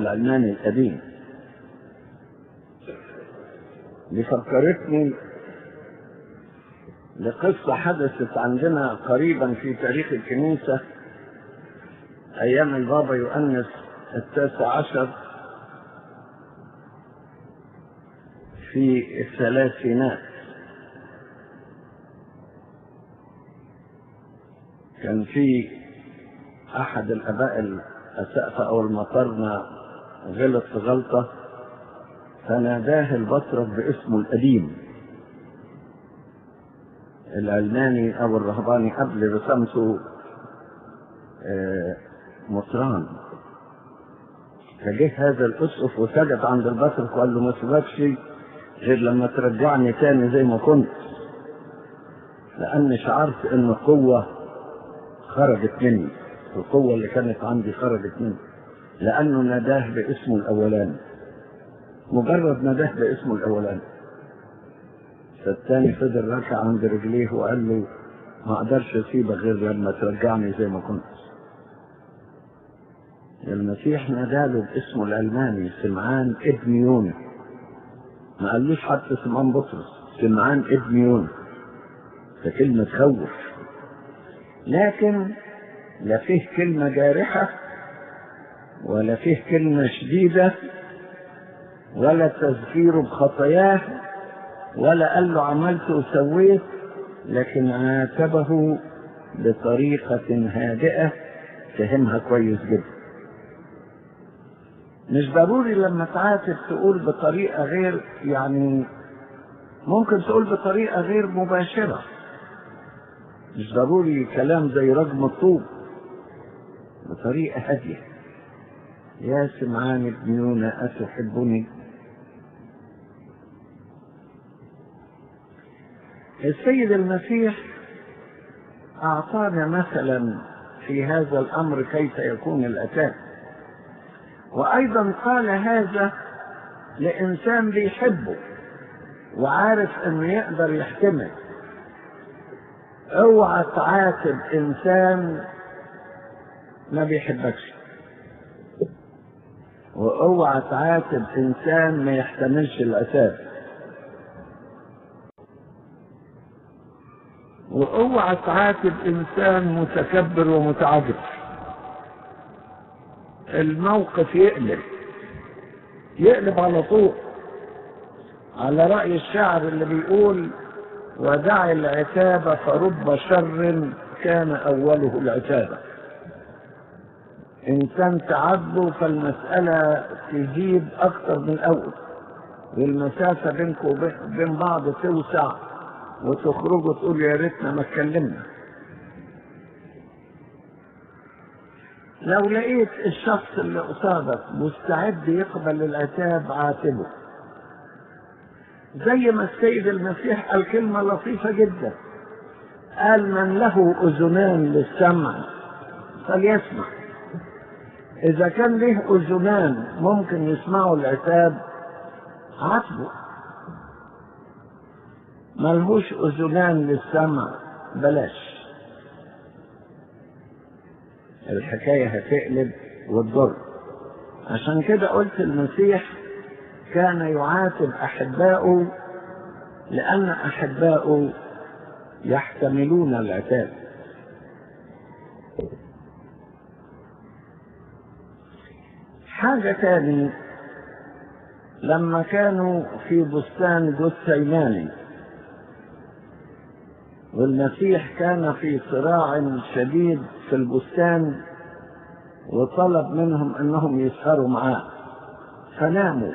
العلماني القديم دي فكرتني لقصة حدثت عندنا قريبا في تاريخ الكنيسة أيام البابا يؤنس التاسع عشر في الثلاثينات كان في أحد الآباء الأسقفة أو المطرنة غلط في غلطة فناداه البطرك باسمه القديم العلماني أو الرهباني قبل رسمته مطران فجه هذا الأسقف وسجد عند البطرك وقال له ما سيبكش غير لما ترجعني تاني زي ما كنت لأني شعرت إن القوة خرجت مني القوة اللي كانت عندي خرجت مني لأنه ناداه باسمه الأولاني مجرد ناداه باسمه الأولاني فالتاني فضل ركع عند رجليه وقال له ما اقدرش اسيبك غير لما ترجعني زي ما كنت المسيح ناداله باسمه الالماني سمعان ابن يونا ما قالوش حتى سمعان بطرس سمعان ابن يونا ده كلمة تخوف لكن لا فيه كلمة جارحة ولا فيه كلمة شديدة ولا تذكيره بخطاياه ولا قال له عملت وسويت لكن عاتبه بطريقة هادئة فهمها كويس جدا مش ضروري لما تعاتب تقول بطريقة غير يعني ممكن تقول بطريقة غير مباشرة مش ضروري كلام زي رجم الطوب بطريقة هادية يا سمعان ابن يونا أتحبني السيد المسيح أعطانا مثلا في هذا الأمر كيف يكون الأتاك وأيضا قال هذا لإنسان بيحبه وعارف إنه يقدر يحتمل اوعى تعاتب إنسان ما بيحبكش واوعى تعاتب إنسان ما يحتملش العتاب واوعى تعاتب انسان متكبر ومتعجب الموقف يقلب يقلب على طول على رأي الشاعر اللي بيقول ودع العتاب فرب شر كان أوله العتابة إنسان تعبه فالمسألة تزيد أكثر من الأول والمسافة بينكم وبين بعض توسع وتخرجوا تقول يا ريتنا ما اتكلمنا لو لقيت الشخص اللي قصادك مستعد يقبل العتاب عاتبه زي ما السيد المسيح قال كلمة لطيفة جدا قال من له أذنان للسمع فليسمع إذا كان له أذنان ممكن يسمعوا العتاب عاتبه ملهوش أذنان للسمع بلاش الحكاية هتقلب وتضر عشان كده قلت المسيح كان يعاتب أحباؤه لأن أحباؤه يحتملون العتاب حاجة تاني لما كانوا في بستان جثيماني والمسيح كان في صراع شديد في البستان وطلب منهم انهم يسهروا معاه فناموا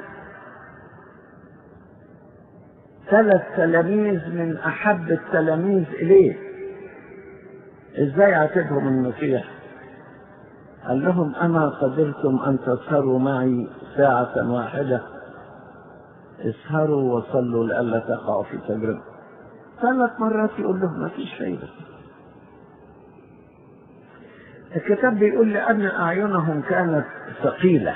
ثلاث تلاميذ من احب التلاميذ اليه ازاي عاتبهم المسيح قال لهم اما قدرتم ان تسهروا معي ساعة واحدة اسهروا وصلوا لئلا تقعوا في تجربة ثلاث مرات يقول لهم ما فيش فايدة الكتاب بيقول لأن أعينهم كانت ثقيلة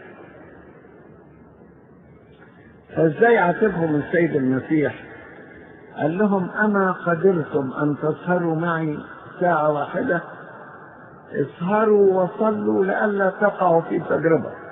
فازاي عاتبهم السيد المسيح قال لهم أما قدرتم أن تسهروا معي ساعة واحدة اسهروا وصلوا لئلا تقعوا في تجربة